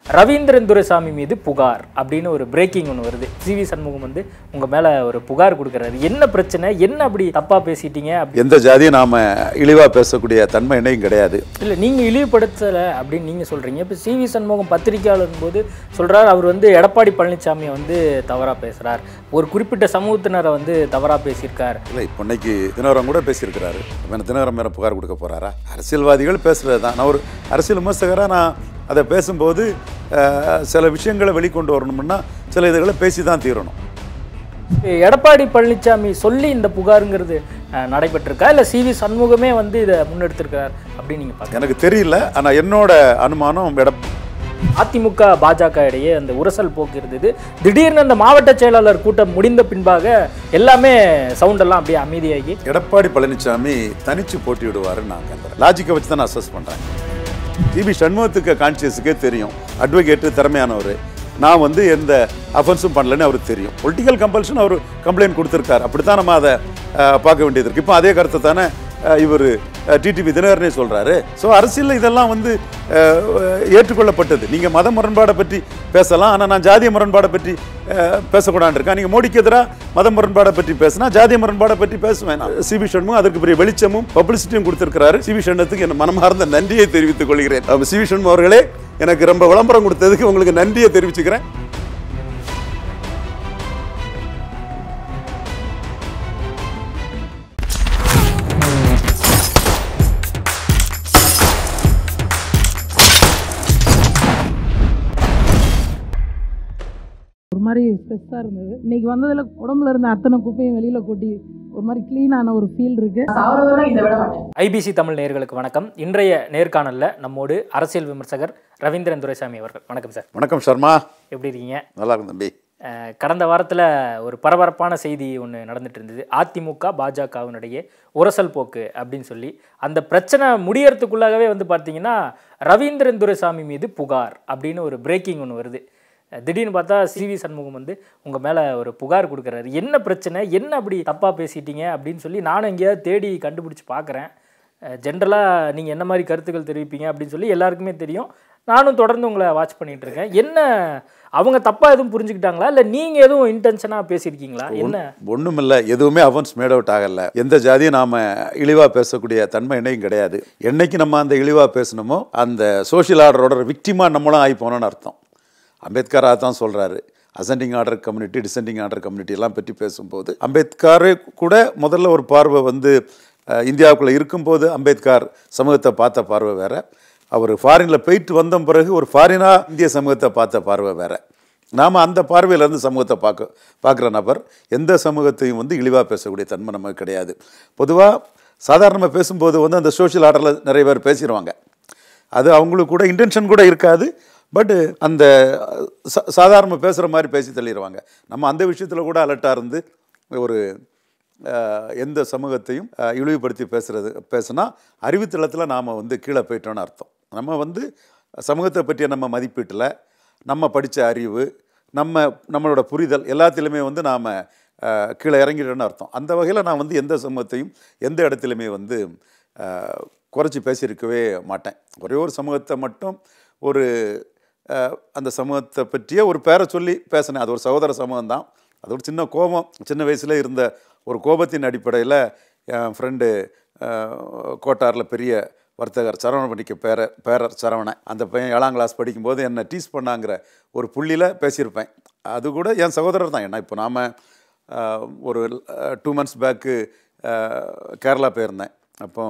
ரவீந்திரன் துரைசாமி மீது புகார் அப்படின்னு ஒரு பிரேக்கிங் ஒன்று வருது சிவி சண்முகம் வந்து உங்கள் மேலே ஒரு புகார் கொடுக்குறாரு என்ன பிரச்சனை என்ன அப்படி தப்பாக பேசிட்டீங்க அப்படி எந்த ஜாதியும் நாம இழிவா பேசக்கூடிய தன்மை என்னையும் கிடையாது இல்லை நீங்கள் இழிவுபடுத்தலை அப்படின்னு நீங்கள் சொல்கிறீங்க இப்போ சிவி சண்முகம் பத்திரிக்கையாளர் போது சொல்கிறார் அவர் வந்து எடப்பாடி பழனிசாமியை வந்து தவறாக பேசுகிறார் ஒரு குறிப்பிட்ட சமூகத்தினரை வந்து தவறாக பேசியிருக்கார் இல்லை இப்போ இன்னைக்கு தினகரன் கூட பேசியிருக்கிறாரு அப்ப என்ன தினகரன் மேலே புகார் கொடுக்க போறாரா அரசியல்வாதிகள் பேசுறது தான் நான் ஒரு அரசியல் விமர்சகராக நான் அதை பேசும்போது அஹ், சில விஷயங்களை வெளிக்கொண்டு வரணும்னா சில இதுகளை பேசி தான் தீரணும் எடப்பாடி பழனிசாமி சொல்லி இந்த புகாருங்கிறது அஹ், நடைபெற்றிருக்கா இல்லை சிவி சண்முகமே வந்து இதை முன்னெடுத்திருக்கார் அப்படின்னு நீங்கள் பார்க்க எனக்கு தெரியல ஆனால் என்னோட அனுமானம் எட அதிமுக பாஜக இடையே அந்த உரசல் போக்கு இருந்தது திடீர்னு அந்த மாவட்ட செயலாளர் கூட்டம் முடிந்த பின்பாக எல்லாமே சவுண்டெல்லாம் அப்படியே அமைதியாகி எடப்பாடி பழனிசாமி தனிச்சு போட்டியிடுவாருன்னு நான் கருதுறேன் லாஜிக்கை வச்சு தான் நான் அசஸ் பண்ணுறேன் டிபி சண்முகத்துக்கு கான்சியஸுக்கே தெரியும் அட்வொகேட்டு திறமையானவர் நான் வந்து எந்த அஃபென்ஸும் பண்ணலன்னு அவருக்கு தெரியும் பொலிட்டிக்கல் கம்பல்ஷன் அவர் கம்ப்ளைண்ட் கொடுத்துருக்காரு அப்படி தான் நம்ம அதை அஹ், பார்க்க வேண்டியது இருக்குது இப்போ அதே கருத்தை தானே இவர் டிடிவி தினகரனே சொல்கிறாரு ஸோ அரசியலில் இதெல்லாம் வந்து அஹ், ஏற்றுக்கொள்ளப்பட்டது நீங்கள் மத முரண்பாடை பற்றி பேசலாம் ஆனால் நான் ஜாதிய முரண்பாடை பற்றி அஹ், பேசக்கூடாது இருக்கேன் நீங்கள் மோடிக்கு எதிராக மத முரண்பாடை பற்றி பேசினா ஜாதிய முரண்பாடை பற்றி பேசுவேன் நான் சிபி சண்முகம் அதற்கு பெரிய வெளிச்சமும் பப்ளிசிட்டியும் கொடுத்திருக்கிறாரு சிவி சண்முகத்துக்கு என் மனமார்ந்த நன்றியை தெரிவித்துக் கொள்கிறேன் அப்ப சிவி சண்முகம் அவர்களே எனக்கு ரொம்ப விளம்பரம் கொடுத்ததுக்கு உங்களுக்கு நன்றியை தெரிவிச்சுக்கிறேன் ஒரு மாதிரி ஸ்ட்ரெஸ்ஸாக இருந்தது இன்னைக்கு வந்ததில் உடம்புல இருந்த அத்தனை குப்பையும் வெளியில் கொட்டி ஒரு மாதிரி க்ளீனான ஒரு ஃபீல் இருக்குது சாவரவரை இதை விட மாட்டேன் ஐபிசி தமிழ் நேயர்களுக்கு வணக்கம் இன்றைய நேர்காணலில் நம்மோடு அரசியல் விமர்சகர் ரவீந்திரன் துரைசாமி அவர்கள் வணக்கம் சார் வணக்கம் சர்மா எப்படி இருக்கீங்க நல்லா இருக்கும் தம்பி அஹ், கடந்த வாரத்தில் ஒரு பரபரப்பான செய்தி ஒன்று நடந்துட்டு இருந்தது அதிமுக பாஜகவினுடைய உரசல் போக்கு அப்படின்னு சொல்லி அந்த பிரச்சனை முடியறதுக்குள்ளாகவே வந்து பார்த்தீங்கன்னா ரவீந்திரன் துரைசாமி மீது புகார் அப்படின்னு ஒரு பிரேக்கிங் ஒன்று வருது அஹ், திடீர்னு பார்த்தா சிவி சண்முகம் வந்து உங்கள் மேலே ஒரு புகார் கொடுக்குறாரு என்ன பிரச்சனை என்ன அப்படி தப்பாக பேசிட்டீங்க அப்படின்னு சொல்லி நானும் எங்கேயாவது தேடி கண்டுபிடிச்சி பார்க்குறேன் ஜென்ரலாக நீங்கள் என்ன மாதிரி கருத்துக்கள் தெரிவிப்பீங்க அப்படின்னு சொல்லி எல்லாருக்குமே தெரியும் நானும் தொடர்ந்து உங்களை வாட்ச் பண்ணிட்டு இருக்கேன் என்ன அவங்க தப்பாக எதுவும் புரிஞ்சுக்கிட்டாங்களா இல்லை நீங்கள் எதுவும் இன்டென்ஷனாக பேசியிருக்கீங்களா என்ன ஒண்ணுமில்ல எதுவுமே அவன்ஸ் மேட் அவுட் ஆகல எந்த ஜாதியும் நாம இழிவா பேசக்கூடிய தன்மை என்னையும் கிடையாது என்னைக்கு நம்ம அந்த இழிவா பேசணுமோ அந்த சோஷியல் ஆர்டரோட விக்டிமா நம்மளும் ஆகி போனோம்னு அர்த்தம் அம்பேத்கர் தான் சொல்றாரு ascending order community descending order community எல்லாம் பற்றி பேசும்போது அம்பேத்கரே கூட முதல்ல ஒரு பார்வை வந்து அஹ், இந்தியாவுக்குள்ள இருக்கும்போது அம்பேத்கர் சமூகத்தை பார்த்த பார்வை வேற அவர் ஃபாரினில் போயிட்டு வந்த பிறகு ஒரு ஃபாரினா இந்திய சமூகத்தை பார்த்த பார்வை வேற நாம் அந்த பார்வையிலேருந்து சமூகத்தை பார்க்க பார்க்குற நபர் எந்த சமூகத்தையும் வந்து இழிவாக பேசக்கூடிய தன்மை நமக்கு கிடையாது பொதுவாக சாதாரணமாக பேசும்போது வந்து அந்த சோஷியல் ஆர்டரில் நிறைய பேர் பேசிடுவாங்க அது அவங்களுக்கு கூட இன்டென்ஷன் கூட இருக்காது பட்டு அந்த சா- சாதாரண பேசுகிற மாதிரி பேசி தள்ளிடுவாங்க நம்ம அந்த விஷயத்தில் கூட அலர்ட்டாக இருந்து ஒரு அஹ், எந்த சமூகத்தையும் அஹ், இழிவுபடுத்தி பேசுறது பேசுனா அறிவுத்தளத்தில் நாம் வந்து கீழே போயிட்டோன்னு அர்த்தம் நம்ம வந்து சமூகத்தை பற்றிய நம்ம மதிப்பீட்டில் நம்ம படித்த அறிவு நம்ம நம்மளோட புரிதல் எல்லாத்திலுமே வந்து நாம் கீழே இறங்கிட்டோன்னு அர்த்தம் அந்த வகையில் நான் வந்து எந்த சமூகத்தையும் எந்த இடத்துலையுமே வந்து அஹ், குறைச்சி பேசியிருக்கவே மாட்டேன் ஒரே ஒரு சமூகத்தை மட்டும் ஒரு அஹ், அந்த சமூகத்தை பற்றிய ஒரு பேரை சொல்லி பேசினேன் அது ஒரு சகோதர சமூகம் தான் அது ஒரு சின்ன கோபம் சின்ன வயசில் இருந்த ஒரு கோபத்தின் அடிப்படையில் என் ஃப்ரெண்டு கோட்டாரில் பெரிய வர்த்தகர் சரவண பண்ணிக்க பேர பேரர் சரவணன் அந்த பையன் ஏழாம் கிளாஸ் படிக்கும்போது என்னை டீஸ் பண்ணாங்கிற ஒரு புள்ளியில் பேசியிருப்பேன் அது கூட என் சகோதரர் தான் ஏன்னா இப்போ நாம் ஒரு டூ மந்த்ஸ் பேக்கு கேரளா போயிருந்தேன் அப்போ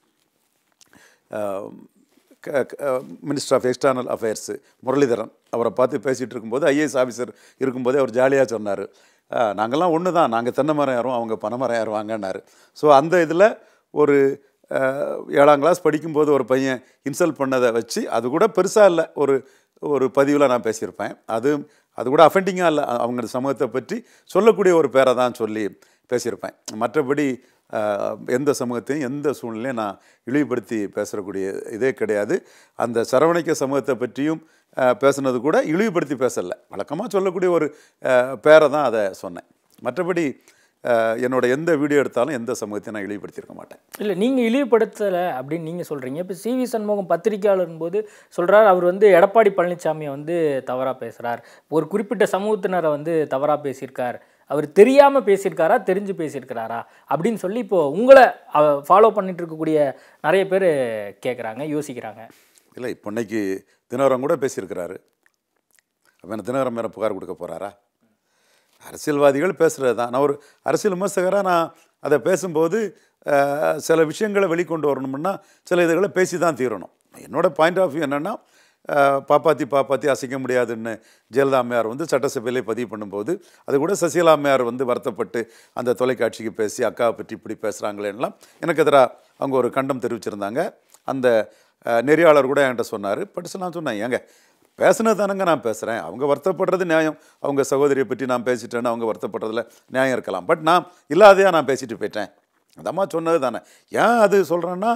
minister of external affairs Muralidharan அவரை பார்த்து பேசிகிட்டு இருக்கும்போது ஐஏஎஸ் ஆஃபீஸர் இருக்கும்போதே அவர் ஜாலியாக சொன்னார் நாங்கள்லாம் ஒன்று தான் நாங்கள் தென்னை மரம் ஏறுவோம் அவங்க பனை மரம் ஏறுவாங்கன்னாரு ஸோ அந்த இதில் ஒரு அஹ், ஏழாம் கிளாஸ் படிக்கும்போது ஒரு பையன் இன்சல்ட் பண்ணதை வச்சு அது கூட பெருசாக இல்லை ஒரு ஒரு பதிவில் நான் பேசியிருப்பேன் அது அது கூட அஃபெண்டிங்காக இல்லை அவங்க சமூகத்தை பற்றி சொல்லக்கூடிய ஒரு பேரை தான் சொல்லி பேசியிருப்பேன் மற்றபடி ஆஹ், எந்த சமூகத்தையும் எந்த சூழ்நிலையும் நான் இழிவுபடுத்தி பேசக்கூடிய இதே கிடையாது அந்த சரவணைக்க சமூகத்தை பற்றியும் ஆஹ், பேசுனது கூட இழிவுபடுத்தி பேசலை வழக்கமாக சொல்லக்கூடிய ஒரு ஆஹ், பேரை தான் அதை சொன்னேன் மற்றபடி அஹ், என்னோட எந்த வீடியோ எடுத்தாலும் எந்த சமூகத்தையும் நான் இழிவுபடுத்தியிருக்க மாட்டேன் இல்லை நீங்கள் இழிவுபடுத்தலை அப்படின்னு நீங்கள் சொல்கிறீங்க இப்போ சிவி சண்முகம் பத்திரிக்கையாளர் போது சொல்கிறார் அவர் வந்து எடப்பாடி பழனிசாமியை வந்து தவறாக பேசுகிறார் ஒரு குறிப்பிட்ட சமூகத்தினரை வந்து தவறாக பேசியிருக்கார் அவர் தெரியாமல் பேசியிருக்காரா தெரிஞ்சு பேசியிருக்கிறாரா அப்படின்னு சொல்லி இப்போது உங்களை ஃபாலோ பண்ணிட்டு இருக்கக்கூடிய நிறைய பேர் கேட்குறாங்க யோசிக்கிறாங்க இல்லை இப்போ இன்னைக்கு தினகரன் கூட பேசியிருக்கிறாரு அப்போ என்ன தினகரன் மேலே புகார் கொடுக்க போகிறாரா அரசியல்வாதிகள் பேசுகிறது தான் நான் ஒரு அரசியல் விமர்சகராக நான் அதை பேசும்போது அஹ், சில விஷயங்களை வெளிக்கொண்டு வரணும்னா சில இதுகளை பேசி தான் தீரணும் என்னோட பாயிண்ட் ஆஃப் வியூ என்னென்னா பாப்பாத்தி பாப்பாத்தி அசைக்க முடியாதுன்னு ஜெயலலிதா அம்மையார் வந்து சட்டசபையிலே பதிவு பண்ணும்போது அது கூட சசிகலா அம்மையார் வந்து வருத்தப்பட்டு அந்த தொலைக்காட்சிக்கு பேசி அக்காவை பற்றி இப்படி பேசுகிறாங்களேன்னெலாம் எனக்கு எதிராக அவங்க ஒரு கண்டம் தெரிவிச்சிருந்தாங்க அந்த அஹ், நெறியாளர் கூட என்கிட்ட சொன்னார் பட் நான் சொன்னேன் ஏங்க பேசுனது தானங்க நான் பேசுகிறேன் அவங்க வருத்தப்படுறது நியாயம் அவங்க சகோதரியை பற்றி நான் பேசிட்டேன்னு அவங்க வருத்தப்படுறதுல நியாயம் இருக்கலாம் பட் நான் இல்லாதையா நான் பேசிட்டு போயிட்டேன் அந்த அம்மா சொன்னது தானே ஏன் அது சொல்கிறேன்னா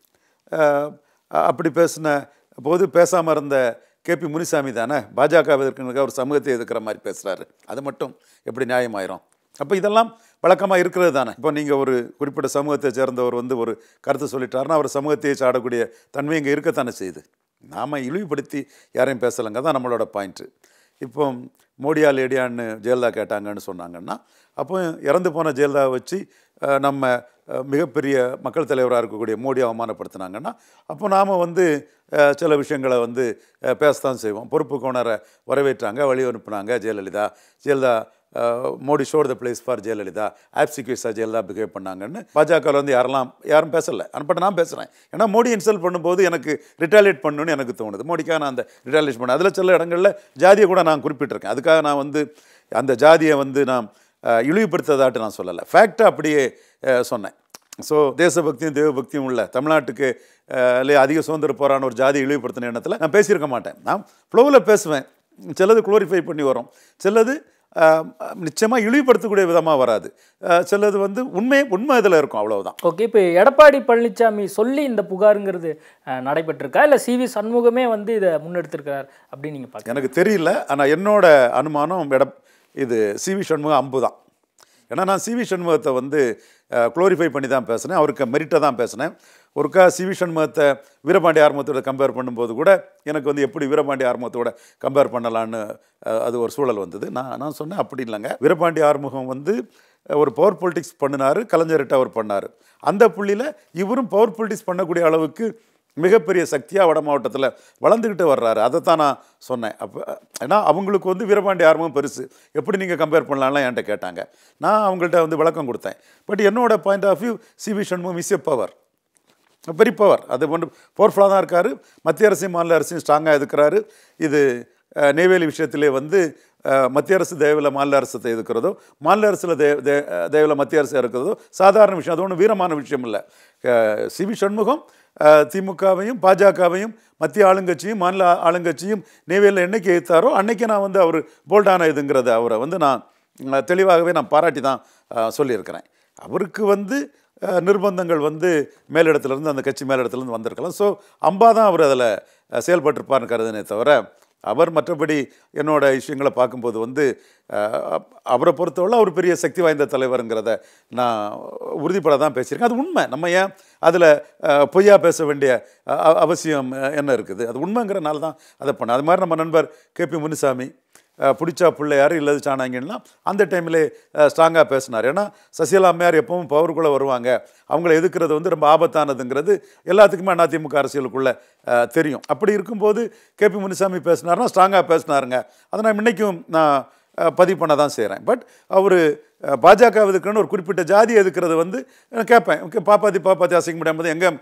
அப்படி பேசின போது பேசாமல் இருந்த கேபி முனிசாமி தானே பாஜக எதிர்க்கிறதுக்காக ஒரு சமூகத்தை எதிர்க்கிற மாதிரி பேசுகிறாரு அது மட்டும் எப்படி நியாயமாயிரும் அப்போ இதெல்லாம் வழக்கமாக இருக்கிறது தானே இப்போ நீங்கள் ஒரு குறிப்பிட்ட சமூகத்தை சேர்ந்தவர் வந்து ஒரு கருத்து சொல்லிட்டாருன்னா அவர் சமூகத்தையே சாடக்கூடிய தன்மை இங்கே இருக்கத்தானே செய்யுது நாம் இழிவுபடுத்தி யாரையும் பேசலைங்க தான் நம்மளோட பாயிண்ட்டு இப்போ மோடியா லேடியான்னு ஜெயலலிதா கேட்டாங்கன்னு சொன்னாங்கன்னா அப்போ இறந்து போன ஜெயலலிதாவை வச்சு அஹ், நம்ம அஹ், மிகப்பெரிய மக்கள் தலைவராக இருக்கக்கூடிய மோடி அவமானப்படுத்தினாங்கன்னா அப்போ நாம் வந்து அஹ், சில விஷயங்களை வந்து அஹ், பேசத்தான் செய்வோம் பொறுப்பு கோணரை வரவேற்றாங்க வழி அனுப்புனாங்க ஜெயலலிதா ஜெயலலிதா அஹ், மோடி ஷோர் த பிளேஸ் ஃபார் ஜெயலலிதா ஆப்சிக்யூஸாக ஜெயலலிதா பிஹேவ் பண்ணாங்கன்னு பாஜகவில் வந்து யாரெல்லாம் யாரும் பேசலை பட் நான் பேசுகிறேன் ஏன்னா மோடி இன்சல்ட் பண்ணும்போது எனக்கு ரிட்டாலியேட் பண்ணணும்னு எனக்கு தோணுது மோடிக்காக நான் அந்த ரிட்டாலியேட் பண்ணேன் அதில் சில இடங்களில் ஜாதியை கூட நான் குறிப்பிட்டிருக்கேன் அதுக்காக நான் வந்து அந்த ஜாதியை வந்து நான் அஹ், இழிவுபடுத்ததாட்டு நான் சொல்லலை ஃபேக்டை அப்படியே அஹ், சொன்னேன் ஸோ தேசபக்தியும் தேவபக்தியும் உள்ள தமிழ்நாட்டுக்கு அஹ், லே அதிக சுதந்திர போரான ஒரு ஜாதி இழிவுபடுத்தின எண்ணத்தில் நான் பேசியிருக்க மாட்டேன் நான் ஃப்ளோவில் பேசுவேன் சிலது குளோரிஃபை பண்ணி வரும் சிலது நிச்சயமாக இழிவுபடுத்தக்கூடிய விதமாக வராது அஹ், சிலது வந்து உண்மை உண்மை இதில் இருக்கும் அவ்வளவுதான் ஓகே இப்போ எடப்பாடி பழனிசாமி சொல்லி இந்த புகாருங்கிறது அஹ், நடைபெற்றிருக்கா இல்லை சிவி சண்முகமே வந்து இதை முன்னெடுத்திருக்கிறார் அப்படின்னு நீங்கள் பார்க்க எனக்கு தெரியல ஆனால் என்னோட அனுமானம் எட இது சிவி சண்முகம் அம்பு தான் ஏன்னா நான் சிவி சண்முகத்தை வந்து குளோரிஃபை பண்ணி தான் பேசினேன் அவருக்கு மெரிட்டை தான் பேசினேன் ஒருக்கா சிவி சண்முகத்தை வீரபாண்டி ஆர்மத்தோட கம்பேர் பண்ணும்போது கூட எனக்கு வந்து எப்படி வீரபாண்டி ஆர்மத்தோட கம்பேர் பண்ணலான்னு அஹ், அது ஒரு சூழல் வந்தது நான் நான் சொன்னேன் அப்படி இல்லைங்க வீரபாண்டி ஆறுமுகம் வந்து அஹ், ஒரு பவர் பொலிட்டிக்ஸ் பண்ணினார் கலைஞர்கிட்ட அவர் பண்ணார் அந்த புள்ளியில் இவரும் பவர் பொலிட்டிக்ஸ் பண்ணக்கூடிய அளவுக்கு மிகப்பெரிய சக்தியாக வட மாவட்டத்தில் வளர்ந்துக்கிட்டு வர்றாரு அதை தான் நான் சொன்னேன் அப்போ ஏன்னா அவங்களுக்கு வந்து வீரபாண்டி ஆர்வம் பெருசு எப்படி நீங்கள் கம்பேர் பண்ணலாம்லாம் என்கிட்ட கேட்டாங்க நான் அவங்கள்ட்ட வந்து விளக்கம் கொடுத்தேன் பட் என்னோட point of view C V Shanmugam is a power பெரிய பவர் அது ஒன்று பவர்ஃபுல்லாக தான் இருக்கார் மத்திய அரசையும் மாநில அரசையும் ஸ்ட்ராங்காக இருக்கிறாரு இது அஹ், நெய்வேலி விஷயத்திலே வந்து அஹ், மத்திய அரசு தேவையில் மாநில அரசத்தை எதுக்கிறதோ மாநில அரசில் தே தே- தேவையில் மத்திய அரசு இருக்கிறதோ சாதாரண விஷயம் அது ஒன்றும் வீரமான விஷயம் இல்லை அஹ், சிவி சண்முகம் அஹ், திமுகவையும் பாஜகவையும் மத்திய ஆளுங்கட்சியும் மாநில ஆளுங்கட்சியும் நெய்வேலியில் என்னைக்கு எதிர்த்தாரோ அன்னைக்கு நான் வந்து அவர் போல்டான இதுங்கிறத அவரை வந்து நான் அஹ், தெளிவாகவே நான் பாராட்டி தான் அஹ், சொல்லியிருக்கிறேன் அவருக்கு வந்து அஹ், நிர்பந்தங்கள் வந்து மேலிடத்துலேருந்து அந்த கட்சி மேலிடத்துலேருந்து வந்திருக்கலாம் ஸோ அம்பா தான் அவர் அதில் செயல்பட்டிருப்பார்னு கருதுனே தவிர அவர் மற்றபடி என்னோட விஷயங்களை பார்க்கும்போது வந்து அஹ், அவரை பொறுத்தவரை அவர் பெரிய சக்தி வாய்ந்த தலைவருங்கிறத நான் உறுதிப்பட தான் பேசியிருக்கேன் அது உண்மை நம்ம ஏன் அதில் பொய்யா பேச வேண்டிய அ- அ- அவசியம் அஹ், என்ன இருக்குது அது உண்மைங்கிறனால தான் அதை பண்ணேன் அது மாதிரி நம்ம நண்பர் கேபி முனுசாமி அஹ், பிடிச்சா பிள்ளையார் இல்லது சாணாங்கன்னா அந்த டைமில் ஸ்ட்ராங்காக பேசினார் ஏன்னா சசிகலா அம்மையார் எப்பவும் பவருக்குள்ளே வருவாங்க அவங்கள எதுக்குறது வந்து ரொம்ப ஆபத்தானதுங்கிறது எல்லாத்துக்குமே அதிமுக அரசியலுக்குள்ளே அஹ், தெரியும் அப்படி இருக்கும்போது கேபி முனுசாமி பேசினார்னா ஸ்ட்ராங்காக பேசினாருங்க அதை நான் இன்னைக்கும் நான் அஹ், பதிவு பண்ண தான் செய்கிறேன் பட் அவர் பாஜக எதுக்குன்னு ஒரு குறிப்பிட்ட ஜாதி எதுக்கிறது வந்து நான் கேட்பேன் ஓகே பாப்பாத்தி பாப்பாத்தி அசைக்க முடியாமல் எங்கே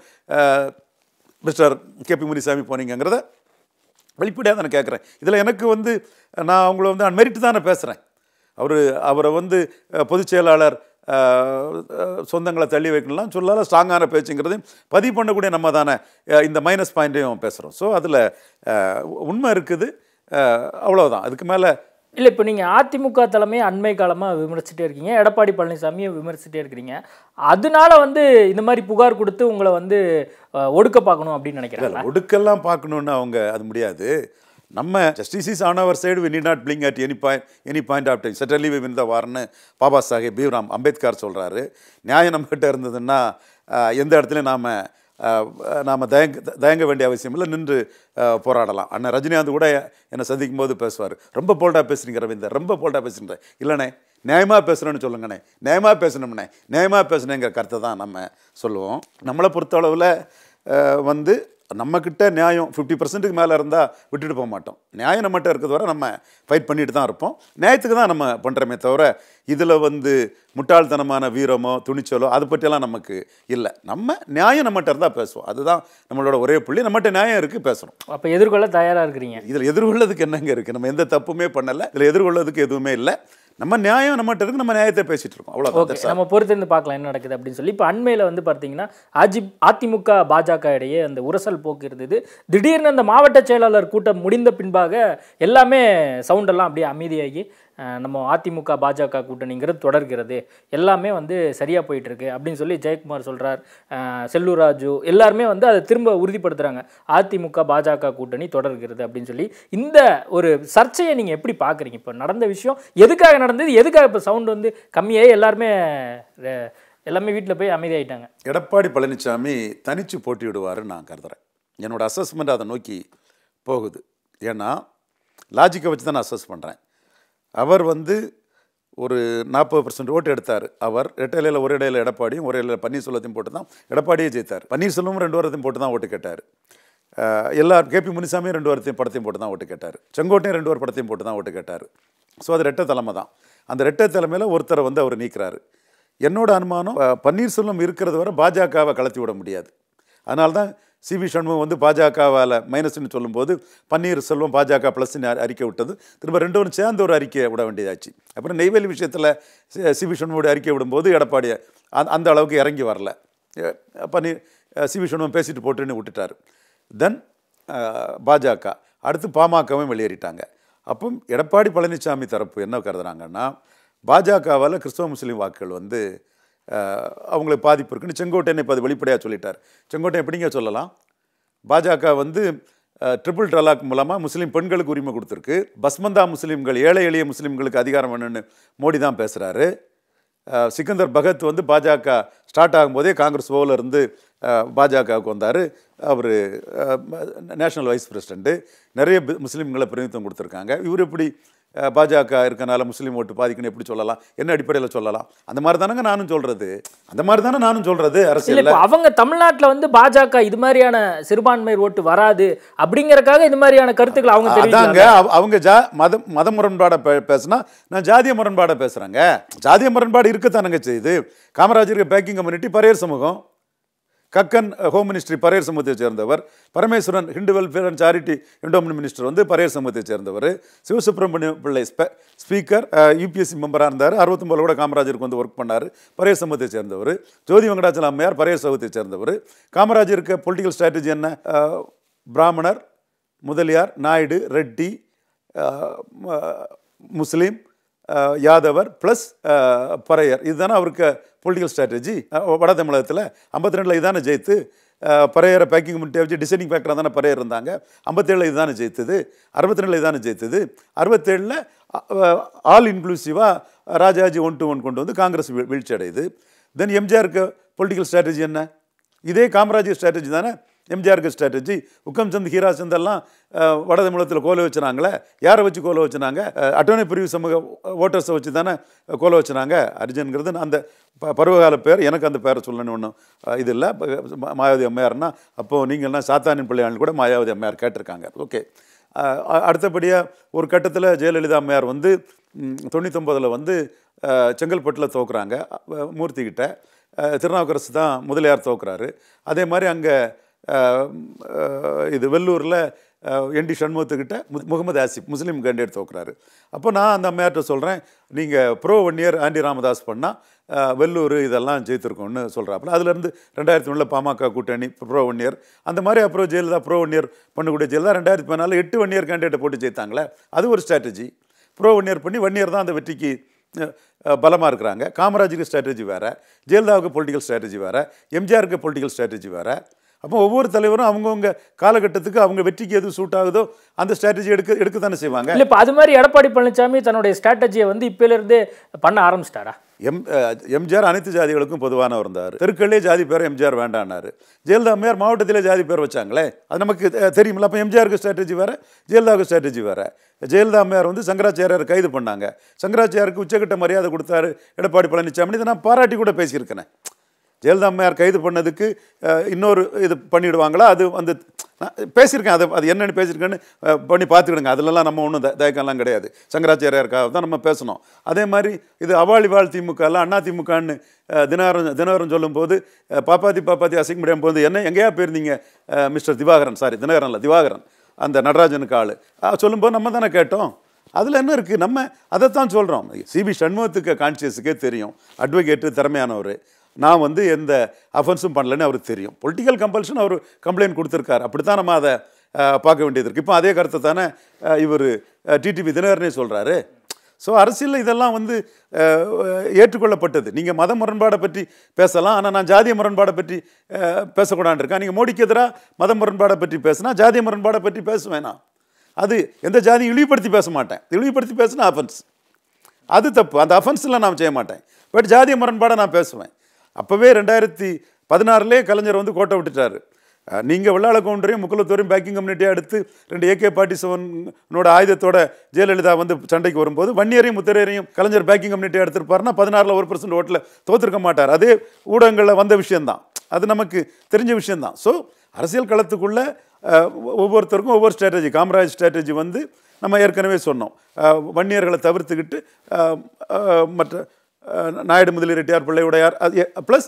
மிஸ்டர் கேபி முனிசாமி போனீங்கங்கிறத வெளிப்படையாக நான் கேட்குறேன் இதில் எனக்கு வந்து நான் அவங்கள வந்து அன்மெரிட்டு தானே பேசுகிறேன் அவர் அவரை வந்து அஹ், பொதுச் செயலாளர் அஹ், அஹ், சொந்தங்களை தள்ளி வைக்கலாம் சொல்லாத ஸ்ட்ராங்கான பேச்சுங்கிறதையும் பதிவு பண்ணக்கூடிய நம்ம தானே அஹ், இந்த மைனஸ் பாயிண்ட்டையும் பேசுகிறோம் ஸோ அதில் உண்மை இருக்குது அஹ், அவ்வளவுதான் அதுக்கு மேலே இல்லை இப்போ நீங்கள் அதிமுக தலைமையை அண்மை காலமாக விமர்சிச்சிட்டே இருக்கீங்க எடப்பாடி பழனிசாமியை விமர்சிச்சிட்டே இருக்கிறீங்க அதனால வந்து இந்த மாதிரி புகார் கொடுத்து உங்களை வந்து அஹ், ஒடுக்க பார்க்கணும் அப்படின்னு நினைக்கிறேன் ஒடுக்கெல்லாம் பார்க்கணுன்னு அவங்க அது முடியாது நம்ம justice is on our side we need not blink at any point any point of time certainly we win the வார்னு பாபா சாஹேப் பீவ்ராம் அம்பேத்கர் சொல்கிறாரு நியாயம் நம்மகிட்ட இருந்ததுன்னா ஆஹ், எந்த இடத்துலையும் நாம் நாம் தயங்க தயங்க வேண்டிய அவசியம் இல்லை நின்று ஆஹ், போராடலாம் அண்ணன் ரஜினிகாந்த் கூட என்னை சந்திக்கும் போது பேசுவார் ரொம்ப போல்டாக பேசுறீங்க ரவீந்தர் ரொம்ப போல்டாக பேசுறீங்க இல்லைண்ணே நியாயமாக பேசுகிறேன்னு சொல்லுங்கண்ணே நியாயமாக பேசணும்ண்ணே நியாயமாக பேசணுங்கிற கருத்தை தான் நம்ம சொல்லுவோம் நம்மளை பொறுத்தளவில் அஹ், வந்து நம்மக்கிட்ட நியாயம் ஃபிஃப்டி பர்சன்ட்டுக்கு மேலே இருந்தால் விட்டுட்டு போக மாட்டோம் நியாயம் நம்மகிட்ட இருக்கிறது வரை நம்ம ஃபைட் பண்ணிட்டு தான் இருப்போம் நியாயத்துக்கு தான் நம்ம பண்ணுறோமே தவிர இதில் வந்து முட்டாள்தனமான வீரமோ துணிச்சலோ அதை பற்றியெல்லாம் நமக்கு இல்லை நம்ம நியாயம் நம்மகிட்ட இருந்தால் பேசுவோம் அதுதான் நம்மளோட ஒரே புள்ளி நம்மகிட்ட நியாயம் இருக்குது பேசுகிறோம் அப்போ எதிர்கொள்ள தயாராக இருக்கிறீங்க இதில் எதிர்கொள்ளதுக்கு என்னங்க இருக்குது நம்ம எந்த தப்புமே பண்ணலை இதில் எதிர்கொள்ளதுக்கு எதுவுமே இல்லை நம்ம நியாயம் நம்மகிட்ட இருக்கு நம்ம நியாயத்தை பேசிகிட்டு இருக்கோம் ஓகே அவ்வளோதான் நம்ம பொறுத்திருந்து பார்க்கலாம் என்ன நடக்குது அப்படின்னு சொல்லி இப்போ அண்மையில் வந்து பார்த்தீங்கன்னா அஜி அதிமுக பாஜக இடையே அந்த உரசல் போக்கு இருந்தது திடீர்னு அந்த மாவட்ட செயலாளர் கூட்டம் முடிந்த பின்பாக எல்லாமே சவுண்டெல்லாம் அப்படியே அமைதியாகி அஹ், நம்ம அதிமுக பாஜக கூட்டணிங்கிறது தொடர்கிறது எல்லாமே வந்து சரியாக போயிட்டு இருக்கு அப்படின்னு சொல்லி ஜெயக்குமார் சொல்கிறார் செல்லூர் ராஜு எல்லாருமே வந்து அதை திரும்ப உறுதிப்படுத்துகிறாங்க அதிமுக பாஜக கூட்டணி தொடர்கிறது அப்படின்னு சொல்லி இந்த ஒரு சர்ச்சையை நீங்கள் எப்படி பார்க்குறீங்க இப்போ நடந்த விஷயம் எதுக்காக நடந்தது எதுக்காக இப்போ சவுண்ட் வந்து கம்மியாகி எல்லாருமே அஹ், எல்லாமே வீட்டில் போய் அமைதியாயிட்டாங்க எடப்பாடி பழனிசாமி தனிச்சு போட்டியிடுவாருன்னு நான் கருதுறேன் என்னோட அசஸ்மெண்ட் அதை நோக்கி போகுது ஏன்னா லாஜிக்கை வச்சு தான் நான் அசஸ் பண்ணுறேன் அவர் வந்து ஒரு நாற்பது பர்சன்ட் ஓட்டு எடுத்தார் அவர் ரெட்டையில ஒரு இடையில எடப்பாடியும் ஒரு இடையில பன்னீர்செல்வத்தையும் போட்டு தான் எடப்பாடியே ஜெயித்தார் பன்னீர்செல்வம் ரெண்டு வாரத்தையும் போட்டு தான் ஓட்டு கேட்டார் அஹ் எல்லார் கேபி முனிசாமியும் ரெண்டு வாரத்தையும் படத்தையும் போட்டு தான் ஓட்டு கேட்டார் செங்கோட்டையும் ரெண்டு வார படத்தையும் போட்டு தான் ஓட்டு கேட்டார் ஸோ அது ரெட்டை தலைமை தான் அந்த ரெட்டை தலைமையில் ஒருத்தரை வந்து அவர் நீக்கிறாரு என்னோட அனுமானம் அஹ், பன்னீர்செல்வம் இருக்கிறது வரை பாஜகவை கலத்தி விட முடியாது அதனால தான் சிவி சண்முகம் வந்து பாஜகவால் மைனஸ்னு சொல்லும்போது பன்னீர்செல்வம் பாஜக ப்ளஸ்ன்னு அறிக்கை விட்டது திரும்ப ரெண்டு பேரும் சேர்ந்து ஒரு அறிக்கையை விட வேண்டியதாச்சு அப்புறம் நெய்வேலி விஷயத்தில் சிவி சண்முகோட அறிக்கை விடும்போது எடப்பாடியை அந்த அந்த அளவுக்கு இறங்கி வரல அஹ், பன்னீர் அஹ், சிவி சண்முகம் பேசிட்டு போட்டுன்னு விட்டுட்டார் தென் பாஜக அடுத்து பாமகவும் வெளியேறிட்டாங்க அப்போ எடப்பாடி பழனிசாமி தரப்பு என்ன கருதுறாங்கன்னா பாஜகவால் கிறிஸ்தவ முஸ்லீம் வாக்குகள் வந்து அஹ், அவங்களுக்கு பாதிப்பு இருக்குன்னு செங்கோட்டையன் இப்போ அது வெளிப்படையாக சொல்லிட்டார் செங்கோட்டையன் எப்படிங்க சொல்லலாம் பாஜக வந்து ட்ரிபிள் டலாக் மூலமாக முஸ்லீம் பெண்களுக்கு உரிமை கொடுத்துருக்கு பஸ்மந்தா முஸ்லீம்கள் ஏழை எளிய முஸ்லீம்களுக்கு அதிகாரம் வேணும்னு மோடி தான் பேசுகிறாரு அஹ் சிக்கந்தர் பகத் வந்து பாஜக ஸ்டார்ட் ஆகும்போதே காங்கிரஸ் ஓவில் இருந்து அஹ், பாஜகவுக்கு வந்தார் அவர் நேஷனல் வைஸ் பிரசிடெண்ட்டு நிறைய பி- முஸ்லீம்களை பிரதிநிதித்துவம் கொடுத்துருக்காங்க இவர் எப்படி அஹ், பாஜக இருக்கனால முஸ்லீம் ஓட்டு பாதிக்குன்னு எப்படி சொல்லலாம் என்ன அடிப்படையில் சொல்லலாம் அந்த மாதிரி தானங்க நானும் சொல்கிறது அந்த மாதிரி தானே நானும் சொல்கிறது இல்ல அரசியலில் இப்போ அவங்க தமிழ்நாட்டுல வந்து பாஜக இது மாதிரியான சிறுபான்மையர் ஓட்டு வராது அப்படிங்கறக்காக இது மாதிரியான கருத்துக்களை அவங்க அதாங்க தெரிவிக்கிறாங்க அவ- அவங்க ஜா மத மத முரண்பாடை பே பேசுனா நான் ஜாதிய முரண்பாடை பேசுகிறேங்க ஜாதிய முரண்பாடு இருக்கத்தானுங்க செய்யுது காமராஜருக்கு பேக்கிங் கம்யூனிட்டி பரையர் சமூகம் கக்கன் ஹோம் மினிஸ்ட்ரி பரையர் சமூகத்தை சேர்ந்தவர் Parameswaran Hindu welfare and charity endowment minister வந்து பரையர் சமூகத்தை சேர்ந்தவர் சிவசுப்ரமணிய பிள்ளை ஸ்பெ ஸ்பீக்கர் யூபிஎஸ்சி மெம்பராக இருந்தார் அறுபத்தொம்பதுல கூட காமராஜருக்கு வந்து ஒர்க் பண்ணார் பரையர் சமூகத்தை சேர்ந்தவர் ஜோதி வெங்கடாச்சல அம்மையார் பரையர் சமூகத்தை சேர்ந்தவர் காமராஜருக்கு பொலிட்டிக்கல் ஸ்ட்ராட்டஜி என்ன அஹ், பிராமணர் முதலியார் நாயுடு ரெட்டி அஹ், ம- முஸ்லீம் அஹ், யாதவர் ப்ளஸ் பறையர் இதுதானே அவருக்கு பொலிட்டிக்கல் ஸ்ட்ராட்டஜி வட தமிழகத்தில் ஐம்பத்தி ரெண்டில் இதானே ஜெயித்து அஹ், பறையரை பேக்கிங் கமிட்டியை வச்சு டிசைனிங் ஃபேக்டராக தானே பறையர் இருந்தாங்க ஐம்பத்தேழில் இதுதானே ஜெயித்தது அறுபத்தி ரெண்டில் இதானே ஜெயித்தது அறுபத்தேழில் ஆல் இன்க்ளூசிவாக ராஜாஜி ஒன் டு ஒன் கொண்டு வந்து காங்கிரஸ் வீ- வீழ்ச்சி அடையுது தென் எம்ஜிஆருக்கு பொலிட்டிக்கல் ஸ்ட்ராட்டஜி என்ன இதே காமராஜ் ஸ்ட்ராட்டஜி தானே எம்ஜிஆருக்கு ஸ்ட்ராட்டஜி உக்கம்சந்த் ஹீராசந்த் எல்லாம் அஹ், வட தமிழகத்தில் கோல வச்சுனாங்களே யாரை வச்சு கோல வச்சுனாங்க அஹ், அட்டவணை பிரிவு சமூக ஓட்டர்ஸை வச்சு தானே கோல வச்சுனாங்க அர்ஜுன்கிறது அந்த ப- பருவகால பேர் எனக்கு அந்த பேரை சொல்லணும்னு ஒன்றும் இது இல்லை ப- மாயாவதி அம்மையார்னா அப்போது நீங்கள்னா சாத்தானின் பிள்ளையாள் கூட மாயாவதி அம்மையார் கேட்டிருக்காங்க ஓகே அடுத்தபடியாக ஒரு கட்டத்தில் ஜெயலலிதா அம்மையார் வந்து தொண்ணூத்தொம்பதில் வந்து அஹ், செங்கல்பட்டில் தோக்குறாங்க அஹ், மூர்த்தி கிட்ட அஹ், திருநாவுக்கரசு தான் முதலியார் தோக்குறாரு அதே மாதிரி அங்கே இது வெள்ளூரில் என்டி சண்முகத்துக்கிட்ட மு- முகமது ஆசிப் முஸ்லீம் கேண்டிடேட் தோக்குறாரு அப்போ நான் அந்த அம்மையார்ட்ட சொல்கிறேன் நீங்கள் pro one year anti Ramadoss பண்ணால் வெள்ளூர் இதெல்லாம் ஜெயித்திருக்கோம்னு சொல்கிறாப்புல அதுலேருந்து ரெண்டாயிரத்தி ஒன்றில் பாமக கூட்டணி ப்ரோ ஒன் இயர் அந்த மாதிரி அப்புறம் ஜெயலலிதா ப்ரோ ஒன் இயர் பண்ணக்கூடிய ஜெயலலிதா ரெண்டாயிரத்தி பதினாலில் எட்டு ஒன் இயர் கேண்டிடேட்டை போட்டு ஜெயித்தாங்களே அது ஒரு ஸ்ட்ராட்டஜி ப்ரோ ஒன் இயர் பண்ணி ஒன் இயர் தான் அந்த வெற்றிக்கு பலமாக இருக்கிறாங்க காமராஜுக்கு ஸ்ட்ராட்டஜி வேறு ஜெயலலிதாவுக்கு பொலிட்டிக்கல் ஸ்ட்ராட்டஜி வேறு எம்ஜிஆருக்கு பொலிட்டிக்கல் ஸ்ட்ராட்டஜி வேறு அப்போ ஒவ்வொரு தலைவரும் அவங்கவுங்க காலகட்டத்துக்கு அவங்க வெற்றிக்கு எது சூட் ஆகுதோ அந்த ஸ்ட்ராட்டஜி எடுக்க எடுக்க தானே செய்வாங்க இல்ல இப்ப அது மாதிரி எடப்பாடி பழனிசாமி தன்னுடைய ஸ்ட்ராட்டஜியை வந்து இப்பல இருந்தே பண்ண ஆரம்பிச்சிட்டாரா எம் அஹ், எம்ஜிஆர் அனைத்து ஜாதிகளுக்கும் பொதுவானவர் இருந்தார் தெருக்கள்லேயே ஜாதி பேர் எம்ஜிஆர் வேண்டான்னாரு ஜெயலலிதா அம்மையார் மாவட்டத்திலே ஜாதி பேர் வச்சாங்களே அது நமக்கு அஹ், தெரியுமில்ல அப்போ எம்ஜிஆருக்கு ஸ்ட்ராட்டஜி வேறு ஜெயலலிதாவுக்கு ஸ்ட்ராட்டஜி வேறு ஜெயலலிதா அம்மையார் வந்து சங்கராச்சாரியார் கைது பண்ணாங்க சங்கராச்சாரியாருக்கு உச்சக்கட்ட மரியாதை கொடுத்தாரு எடப்பாடி பழனிசாமி இதை நான் பாராட்டி கூட பேசியிருக்கிறேன் ஜெயலலிதா அம்மையார் கைது பண்ணதுக்கு அஹ், இன்னொரு இது பண்ணிடுவாங்களா அது வந்து நான் பேசியிருக்கேன் அதை அது என்னென்னு பேசியிருக்கேன்னு அஹ், பண்ணி பார்த்துக்கிடுங்க அதிலலாம் நம்ம ஒன்றும் தயக்கம்லாம் கிடையாது சங்கராச்சாரியாருக்காக தான் நம்ம பேசணும் அதே மாதிரி இது அவாளிவாள் திமுகலாம் அண்ணா திமுகன்னு அஹ், தினகரன் தினகரன் சொல்லும்போது அஹ், பாப்பாத்தி பாப்பாத்தி அசைக்க முடியாமல் போது என்ன எங்கேயா போயிருந்தீங்க அஹ், மிஸ்டர் திவாகரன் சாரி தினகரன் இல்லை திவாகரன் அந்த நடராஜனுக்கு ஆள் சொல்லும்போது நம்ம தானே கேட்டோம் அதில் என்ன இருக்குது நம்ம அதைத்தான் சொல்கிறோம் சிபி சண்முகத்துக்கு கான்சியஸுக்கே தெரியும் அட்வொகேட்டு திறமையானவர் நான் வந்து எந்த அஃபென்ஸும் பண்ணலன்னு அவருக்கு தெரியும் பொலிட்டிக்கல் கம்பல்ஷன் அவர் கம்ப்ளைண்ட் கொடுத்துருக்காரு அப்படி தான் நம்ம அதை அஹ், பார்க்க வேண்டியது இருக்குது இப்போ அதே கருத்தை தானே இவர் டிடிவி தினகரனே சொல்கிறாரு ஸோ அரசியலில் இதெல்லாம் வந்து அஹ், ஏற்றுக்கொள்ளப்பட்டது நீங்கள் மத முரண்பாடை பற்றி பேசலாம் ஆனால் நான் ஜாதிய முரண்பாடை பற்றி அஹ், பேசக்கூடாதுன்னு இருக்கேன் நீங்கள் மோடிக்கு எதிராக மத முரண்பாடை பற்றி பேசினா ஜாதிய முரண்பாடை பற்றி பேசுவேன் நான் அது எந்த ஜாதியும் இழிவுபடுத்தி பேச மாட்டேன் இழிவுபடுத்தி பேசினா அஃபென்ஸ் அது தப்பு அந்த அஃபென்ஸில் நான் செய்ய மாட்டேன் பட் ஜாதிய முரண்பாடை நான் பேசுவேன் அப்போவே ரெண்டாயிரத்தி பதினாறுலேயே கலைஞர் வந்து கோட்டை விட்டுட்டாரு நீங்கள் வெள்ளாள கவுண்டரையும் முக்குலத்தோரையும் பேக்கிங் கம்யூனிட்டியாக எடுத்து ரெண்டு ஏகே பார்ட்டி செவனோட ஆயுதத்தோட ஜெயலலிதா வந்து சண்டைக்கு வரும்போது வன்னியரையும் முத்திரையரையும் கலைஞர் பேக்கிங் கம்யூனிட்டியாக எடுத்திருப்பாருன்னா பதினாறில் ஒரு பர்சன்ட் ஓட்டில் தோற்றுருக்க மாட்டார் அதே ஊடகங்களில் வந்த விஷயம்தான் அது நமக்கு தெரிஞ்ச விஷயம்தான் ஸோ அரசியல் களத்துக்குள்ள அஹ், ஒவ்வொருத்தருக்கும் ஒவ்வொரு ஸ்ட்ராட்டஜி காமராஜ் ஸ்ட்ராட்டஜி வந்து நம்ம ஏற்கனவே சொன்னோம் அஹ், வன்னியர்களை தவிர்த்துக்கிட்டு அஹ், அஹ், மற்ற அஹ், நாயுடு முதலி ரெட்டியார் பிள்ளை உடையார் அது ப்ளஸ்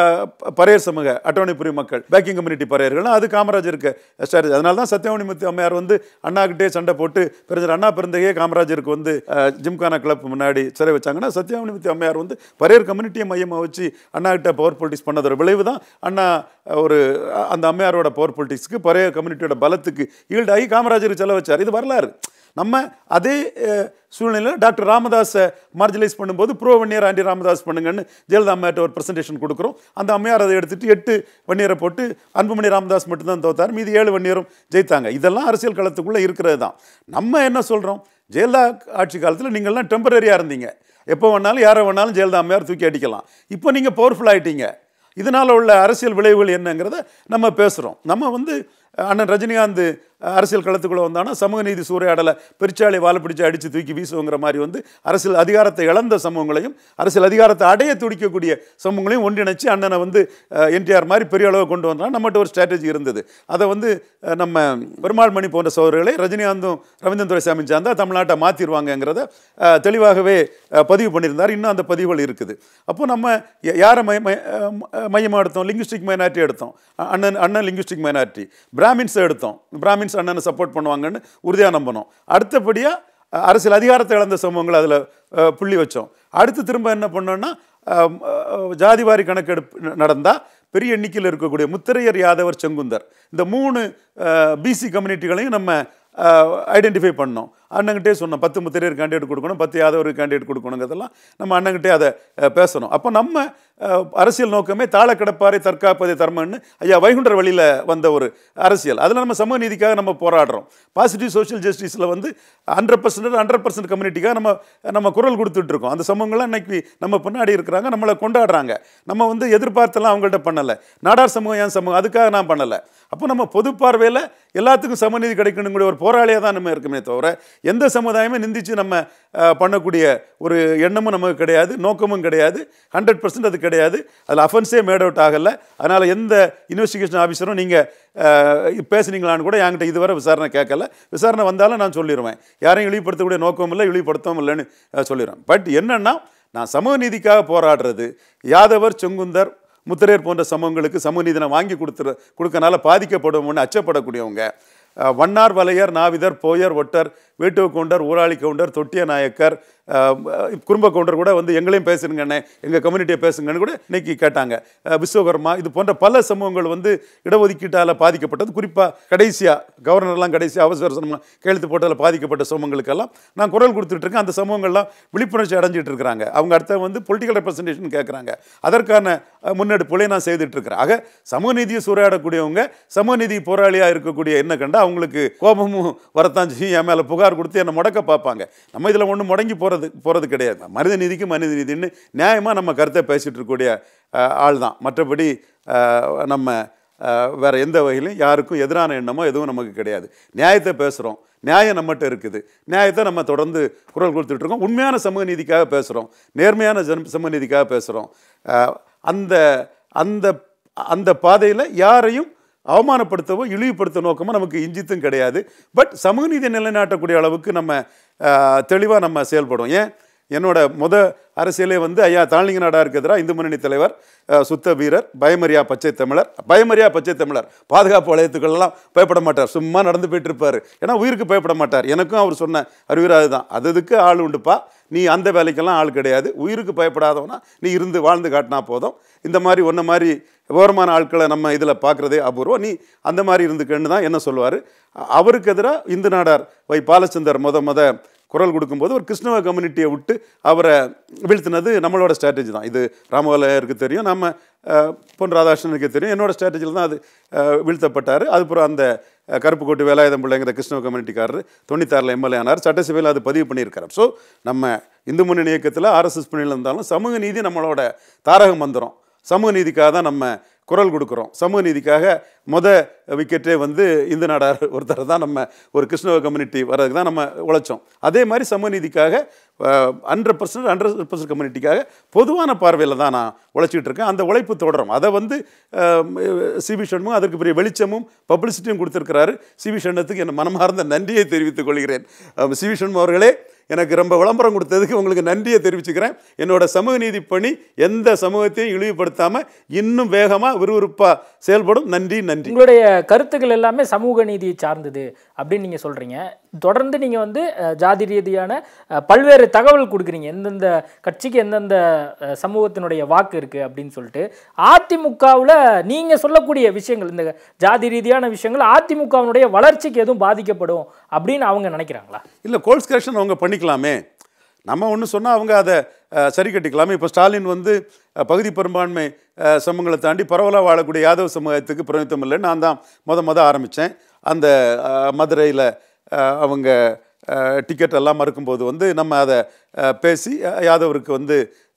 பரையர் சமூக அட்டவணை புரி மக்கள் பேக்கிங் கம்யூனிட்டி பரையர்கள் அது காமராஜருக்கு ஸ்ட்ராட்டஜி அதனால தான் சத்யவாணிமுத்து அம்மையார் வந்து அண்ணாக்கிட்டே சண்டை போட்டு பெருஞ்சர் அண்ணா பிறந்தையே காமராஜருக்கு வந்து அஹ், ஜிம்கானா கிளப் முன்னாடி சிறை வச்சாங்கன்னா சத்யவாணிமுத்து அம்மையார் வந்து பரையர் கம்யூனிட்டியை மையமாக வச்சு அண்ணாக்கிட்ட பவர் பொலிட்டிக்ஸ் பண்ணதோட விளைவு தான் அண்ணா அஹ், ஒரு அஹ், அந்த அம்மையாரோட பவர் பொலிட்டிக்ஸ்க்கு பரையர் கம்யூனிட்டியோட பலத்துக்கு ஈல்டாகி காமராஜருக்கு செலவு வச்சார் இது வரலாறு நம்ம அதே அஹ், சூழ்நிலையில் டாக்டர் ராமதாஸை மார்ஜினைஸ் பண்ணும்போது ப்ரோ வன்னியர் ஆண்டி ராமதாஸ் பண்ணுங்கன்னு ஜெயலலிதா அம்மையார்ட்ட ஒரு ப்ரெசன்டேஷன் கொடுக்குறோம் அந்த அம்மையார் அதை எடுத்துட்டு எட்டு வன்னியரை போட்டு அன்புமணி ராமதாஸ் மட்டும்தான் தோத்தார் மீதி ஏழு வன்னியரும் ஜெயித்தாங்க இதெல்லாம் அரசியல் களத்துக்குள்ளே இருக்கிறது தான் நம்ம என்ன சொல்கிறோம் ஜெயலலிதா ஆட்சி காலத்தில் நீங்கள்லாம் டெம்பரரியாக இருந்தீங்க எப்போ வேணாலும் யாரை வேணாலும் ஜெயலலிதா அம்மையார் தூக்கி அடிக்கலாம் இப்போ நீங்கள் பவர்ஃபுல் ஆயிட்டீங்க இதனால் உள்ள அரசியல் விளைவுகள் என்னங்கிறத நம்ம பேசுகிறோம் நம்ம வந்து அஹ், அண்ணன் ரஜினிகாந்த் அஹ், அரசியல் களத்துக்குள்ளே வந்தானா சமூக நீதி சூறையாடலை பெருச்சாளி வாழை பிடிச்சு அடித்து தூக்கி வீசுவோங்கிற மாதிரி வந்து அரசியல் அதிகாரத்தை இழந்த சமூகங்களையும் அரசியல் அதிகாரத்தை அடைய துடிக்கக்கூடிய சமூகங்களையும் ஒன்றிணைச்சு அண்ணனை வந்து என்டிஆர் மாதிரி பெரிய அளவு கொண்டு வந்தால் நம்மகிட்ட ஒரு ஸ்ட்ராட்டஜி இருந்தது அதை வந்து அஹ், நம்ம பெருமாள் மணி போன்ற சோதர்களை ரஜினிகாந்தும் ரவீந்திரன் துரைசாமி சார்ந்தா தமிழ்நாட்டை மாற்றிடுவாங்கங்கிறத அஹ், தெளிவாகவே அஹ், பதிவு பண்ணியிருந்தார் இன்னும் அந்த பதிவுகள் இருக்குது அப்போ நம்ம ய- யாரை மைய மைய- அஹ், மையமாக எடுத்தோம் லிங்குஸ்டிக் மைனாரிட்டி எடுத்தோம் அ- அண்ணன் அண்ணன் லிங்குஸ்டிக் மைனாரிட்டி பிராமின்ஸ் எடுத்தோம் பிராமின்ஸ் அண்ணனை சப்போர்ட் பண்ணுவாங்கன்னு உறுதியாக நம்பணும் அடுத்தபடியாக அஹ், அரசியல் அதிகாரத்தை இழந்த சமூகங்கள் அதில் புள்ளி வச்சோம் அடுத்து திரும்ப என்ன பண்ணோம்னா அஹ், அஹ், ஜாதிவாரி கணக்கெடுப்பு நடந்தால் பெரிய எண்ணிக்கையில் இருக்கக்கூடிய முத்திரையர் யாதவர் செங்குந்தர் இந்த மூணு பிசி கம்யூனிட்டிகளையும் நம்ம ஐடென்டிஃபை பண்ணோம் அண்ணங்கிட்டே சொன்னோம் பத்து முத்திரையர் கேண்டிடேட் கொடுக்கணும் பத்து யாதவர் கேண்டிடேட் கொடுக்கணுங்கிறதெல்லாம் நம்ம அண்ணங்கிட்டே அதை அஹ், பேசணும் அப்போ நம்ம அஹ், அரசியல் நோக்கமே தாழ கிடப்பாரை தற்காப்பதை தர்மன்னு ஐயா வைகுண்டர் வழியில் வந்த ஒரு அரசியல் அதில் நம்ம சமூக நீதிக்காக நம்ம போராடுறோம் பாசிட்டிவ் சோஷியல் ஜஸ்டிஸில் வந்து ஹண்ட்ரட் பர்சன்ட் ஹண்ட்ரட் பர்சன்ட் கம்யூனிட்டிக்காக நம்ம நம்ம குரல் கொடுத்துட்டு இருக்கோம் அந்த சமூகங்கள்லாம் இன்னைக்கு நம்ம பின்னாடி இருக்கிறாங்க நம்மளை கொண்டாடுறாங்க நம்ம வந்து எதிர்பார்த்தெல்லாம் அவங்கள்ட்ட பண்ணலை நாடார் சமூகம் ஏன் சமூகம் அதுக்காக நான் பண்ணலை அப்போ நம்ம பொது பார்வையில் எல்லாத்துக்கும் சமநீதி கிடைக்கணுங்கிற ஒரு போராளியாக தான் நம்ம இருக்குமே தவிர எந்த சமுதாயமே நிந்திச்சு நம்ம அஹ், பண்ணக்கூடிய ஒரு எண்ணமும் நமக்கு கிடையாது நோக்கமும் கிடையாது ஹண்ட்ரட் பர்சன்ட் அது கிடையாது அதில் அஃபென்ஸே மேட் அவுட் ஆகலை அதனால் எந்த இன்வெஸ்டிகேஷன் ஆஃபீஸரும் நீங்கள் பேசுனீங்களான்னு கூட என்கிட்ட இதுவரை விசாரணை கேட்கல விசாரணை வந்தாலும் நான் சொல்லிடுவேன் யாரையும் இழிவுபடுத்தக்கூடிய நோக்கம் இல்லை இழிவுபடுத்தவும் இல்லைன்னு அஹ், சொல்லிடுவேன் பட் என்னன்னா நான் சமூக நீதிக்காக போராடுறது யாதவர் செங்குந்தர் முத்திரையர் போன்ற சமூகங்களுக்கு சமூக நீதினை வாங்கி கொடுத்துற கொடுக்கனால பாதிக்கப்படுவோம்னு அச்சப்படக்கூடியவங்க அஹ், வண்ணார் வலையர் நாவிதர் போயர் ஒட்டர் வேட்டுவ கவுண்டர் ஊராளி கவுண்டர் தொட்டிய நாயக்கர் குடும்ப கவுண்டர் கூட வந்து எங்களையும் பேசுங்கண்ணே எங்கள் கம்யூனிட்டியை பேசுங்கன்னு கூட இன்னைக்கு கேட்டாங்க அஹ், விஸ்வகர்மா இது போன்ற பல சமூகங்கள் வந்து இடஒதுக்கீட்டால் பாதிக்கப்பட்டது குறிப்பாக கடைசியாக கவர்னர்லாம் கடைசியாக அவசர அவசரமாக கையெழுத்து போட்டதில் பாதிக்கப்பட்ட சமூகங்களுக்கெல்லாம் நான் குரல் கொடுத்துட்டு இருக்கேன் அந்த சமூகங்கள்லாம் விழிப்புணர்ச்சி அடைஞ்சிட்டு இருக்கிறாங்க அவங்க அடுத்த வந்து பொலிட்டிக்கல் ரெப்ரசன்டேஷன் கேட்குறாங்க அதற்கான அஹ், முன்னெடுப்புகளை நான் செய்துட்டு இருக்கிறேன் ஆக சமூக நீதியை சூறையாடக்கூடியவங்க சமூக நீதி போராளியாக இருக்கக்கூடிய என்ன கண்டா அவங்களுக்கு கோபமும் வரத்தான் செய்யும் என் மேலே புகார் கொடுத்து என்னை முடக்க பார்ப்பாங்க நம்ம இதில் ஒன்றும் முடங்கி போகிறது போகிறது கிடையாது மனித நீதிக்கு மனித நீதின்னு நியாயமாக நம்ம கருத்தை பேசிட்டு இருக்கக்கூடிய அஹ், ஆள் தான் மற்றபடி அஹ், நம்ம அஹ், வேற எந்த வகையிலும் யாருக்கும் எதிரான எண்ணமோ எதுவும் நமக்கு கிடையாது நியாயத்தை பேசுகிறோம் நியாயம் நம்மகிட்ட இருக்குது நியாயத்தை நம்ம தொடர்ந்து குரல் கொடுத்துட்டு இருக்கோம் உண்மையான சமூக நீதிக்காக பேசுகிறோம் நேர்மையான ஜன சமூக நீதிக்காக பேசுகிறோம் அந்த அந்த அந்த பாதையில் யாரையும் அவமானப்படுத்தவோ இழிவுபடுத்த நோக்கமோ நமக்கு இஞ்சித்தும் கிடையாது பட் சமூக நீதி நிலைநாட்டக்கூடிய அளவுக்கு நம்ம தெளிவாக நம்ம செயல்படும் ஏன் என்னோட முத அரசியலே வந்து ஐயா தாழ்நிங்க நாடாருக்கு எதிராக இந்து முன்னணி தலைவர் அஹ், சுத்த வீரர் பயமரியா பச்சை தமிழர் பயமரியா பச்சை தமிழர் பாதுகாப்பு வளையத்துக்கெல்லாம் பயப்பட மாட்டார் சும்மா நடந்து போயிட்டு இருப்பார் ஏன்னா உயிருக்கு பயப்பட மாட்டார் எனக்கும் அவர் சொன்ன அறிவுரை அதுதான் அது அதுக்கு ஆள் உண்டுப்பா நீ அந்த வேலைக்கெல்லாம் ஆள் கிடையாது உயிருக்கு பயப்படாதவனா நீ இருந்து வாழ்ந்து காட்டினா போதும் இந்த மாதிரி ஒன்றை மாதிரி விவரமான ஆட்களை நம்ம இதில் பார்க்குறதே அபூர்வம் நீ அந்த மாதிரி இருந்துக்கன்னு தான் என்ன சொல்லுவார் அவருக்கு எதிராக இந்து நாடார் வை பாலச்சந்தர் முத முத குரல் கொடுக்கும்போது ஒரு கிறிஸ்தவ கம்யூனிட்டியை விட்டு அவரை வீழ்த்தினது நம்மளோட ஸ்ட்ராட்டஜி தான் இது ராமவலையருக்கு தெரியும் நம்ம அஹ், பொன் ராதாகிருஷ்ணனுக்கு தெரியும் என்னோட ஸ்ட்ராட்டஜியில் தான் அது அஹ், வீழ்த்தப்பட்டார் அதுக்கப்புறம் அந்த அஹ், கருப்புக்கோட்டை வேலாயுதம் பிள்ளைங்கிற கிறிஸ்தவ கம்யூனிட்டிக்காரர் தொண்ணூத்தாறில் எம்எல்ஏ ஆனார் சட்டசபையில் அது பதிவு பண்ணியிருக்காரு ஸோ நம்ம இந்து முன்னணி இயக்கத்தில் ஆர்எஸ்எஸ் பின்னணியில் இருந்தாலும் சமூக நீதி நம்மளோட தாரக மந்திரம் சமூக நீதிக்காக தான் நம்ம குரல் கொடுக்குறோம் சமூக நீதிக்காக மொத விக்கெட்டே வந்து இந்து நாடார் ஒருத்தர் தான் நம்ம ஒரு கிறிஸ்தவ கம்யூனிட்டி வர்றதுக்கு தான் நம்ம உழைச்சோம் அதே மாதிரி சமூக நீதிக்காக ஹண்ட்ரட் பர்சன்ட் ஹண்ட்ரட் பர்சன்ட் கம்யூனிட்டிக்காக பொதுவான பார்வையில் தான் நான் உழைச்சிட்டு இருக்கேன் அந்த உழைப்பு தொடரும் அதை வந்து சிபி சண்முகம் அதற்கு பெரிய வெளிச்சமும் பப்ளிசிட்டியும் கொடுத்துருக்கிறாரு சிபி சண்முகத்துக்கு என் மனமார்ந்த நன்றியை தெரிவித்துக் கொள்கிறேன் சிபி சண்முகம் அவர்களே எனக்கு ரொம்ப விளம்பரம் கொடுத்ததுக்கு உங்களுக்கு நன்றியை தெரிவிச்சுக்கிறேன் என்னோட சமூக நீதி பணி எந்த சமூகத்தையும் இழிவுபடுத்தாமல் இன்னும் வேகமாக விறுவிறுப்பாக செயல்படும் நன்றி நன்றி உங்களுடைய கருத்துக்கள் எல்லாமே சமூக நீதியை சார்ந்தது அப்படின்னு நீங்கள் சொல்கிறீங்க தொடர்ந்து நீங்கள் வந்து அஹ், ஜாதி ரீதியான அஹ், பல்வேறு தகவல் கொடுக்குறீங்க எந்தெந்த கட்சிக்கு எந்தெந்த அஹ், சமூகத்தினுடைய வாக்கு இருக்குது அப்படின்னு சொல்லிட்டு அதிமுகவில் நீங்கள் சொல்லக்கூடிய விஷயங்கள் இந்த ஜாதி ரீதியான விஷயங்கள் அதிமுகவினுடைய வளர்ச்சிக்கு எதுவும் பாதிக்கப்படும் அப்படின்னு அவங்க நினைக்கிறாங்களா இல்லை கோல்ஸ் கரெக்ஷன் அவங்க பண்ணிக்கலாமே நம்ம ஒன்று சொன்னால் அவங்க அதை அஹ், சரி கட்டிக்கலாமே இப்போ ஸ்டாலின் வந்து அஹ், பகுதி பெரும்பான்மை அஹ், சமூகங்களை தாண்டி பரவலாக வாழக்கூடிய யாதவ சமூகத்துக்கு பிரதிநிதித்துவம் இல்லை நான் தான் முத முத ஆரம்பித்தேன் அந்த மதுரையில் அவங்க டிக்கெட் எல்லாம் மறுக்கும்போது வந்து நம்ம அதை அஹ், பேசி அஹ், யாதவருக்கு வந்து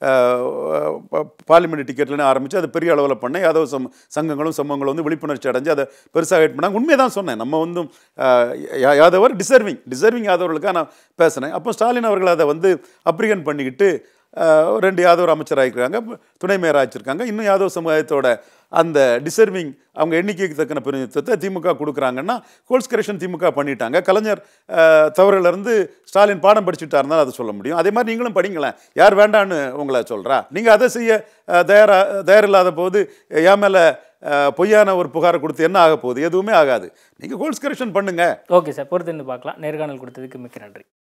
பார்லிமெண்ட் டிக்கெட்லன்னு ஆரம்பித்து அது பெரிய அளவில் பண்ண யாதவ சம் சங்கங்களும் சமூகங்களும் வந்து விழிப்புணர்ச்சி அடைஞ்சு அதை பெருசாக ஹைட் பண்ணாங்க உண்மையை தான் சொன்னேன் நம்ம வந்து அஹ், யா- யாதவர் டிசர்விங் டிசர்விங் யாதவர்களுக்காக நான் பேசினேன் அப்போ ஸ்டாலின் அவர்கள் அதை வந்து அப்ரிகன் பண்ணிக்கிட்டு அஹ், ரெண்டு யாதவர் அமைச்சராகிருக்காங்க துணை மேயர் ஆச்சிருக்காங்க இன்னும் யாதவ சமுதாயத்தோட அந்த டிசர்விங் அவங்க எண்ணிக்கைக்கு தக்கன பிரதிநிதித்துவத்தை திமுக கொடுக்குறாங்கன்னா கோல்ஸ் கரெக்ஷன் திமுக பண்ணிட்டாங்க கலைஞர் அஹ், தவறுலேருந்து ஸ்டாலின் பாடம் படிச்சுட்டா இருந்தால் அதை சொல்ல முடியும் அதே மாதிரி நீங்களும் படிங்களேன் யார் வேண்டான்னு உங்களை சொல்கிறா நீங்கள் அதை செய்ய அஹ், தயாரா தயாரில்லாத போது என் மேலே பொய்யான ஒரு புகாரை கொடுத்து என்ன ஆக போகுது எதுவுமே ஆகாது நீங்கள் கோல்ஸ் கரெக்ஷன் பண்ணுங்கள் ஓகே சார் பொறுத்திருந்து பார்க்கலாம் நேர்காணல் கொடுத்ததுக்கு மிக்க நன்றி